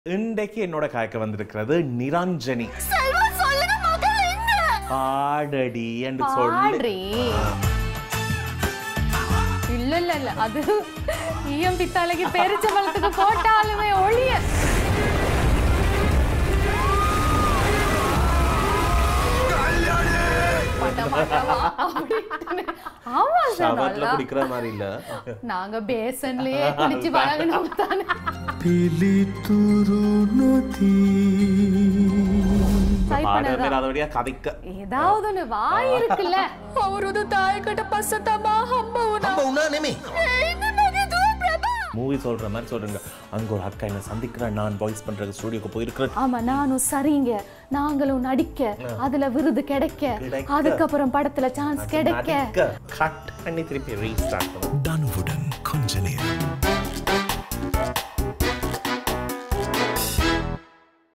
இன்றைக்கு என்னோட காய்க்க வந்திருக்கிறது நிரஞ்சனி செல்வா சொல்லுங்க மகள் என்ன பாடடி என்று சொல்லி பாடுறி இல்ல இல்ல இல்ல அது ஈயம் பித்தாளைக்கு பெருச்சம்பளத்துக்கு போட்டாலுமே ஒளிய மாட்ட மாட்டவா அப்படின்னு. ஆமா சார் ஷவர்ல நல்லா. குடிக்கிற மாதிரி இல்ல நாங்க பேசன்லயே குளிச்சு பழகணும் தானே Try பாடுற பண்ணதா. பேர் அதோடய கதைக்க ஏதாவது ஒண்ணு வாய் இருக்குல்ல அவரது தாய் கிட்ட பசத்தமா அம்மா மூவி சொல்ற மாதிரி சொல்றீங்க அங்க ஒரு அக்கா என்ன சந்திக்கிறேன் நான் வாய்ஸ் பண்றது ஸ்டுடியோக்கு போயிருக்கிறேன் ஆமா நானும் சரிங்க நாங்களும் நடிக்க அதுல விருது கிடைக்க கிடைக்க. அதுக்கப்புறம் படத்துல சான்ஸ் கிடைக்க கட் பண்ணி திருப்பி ரீஸ்டார்ட் பண்ணுவோம் டானுவுட்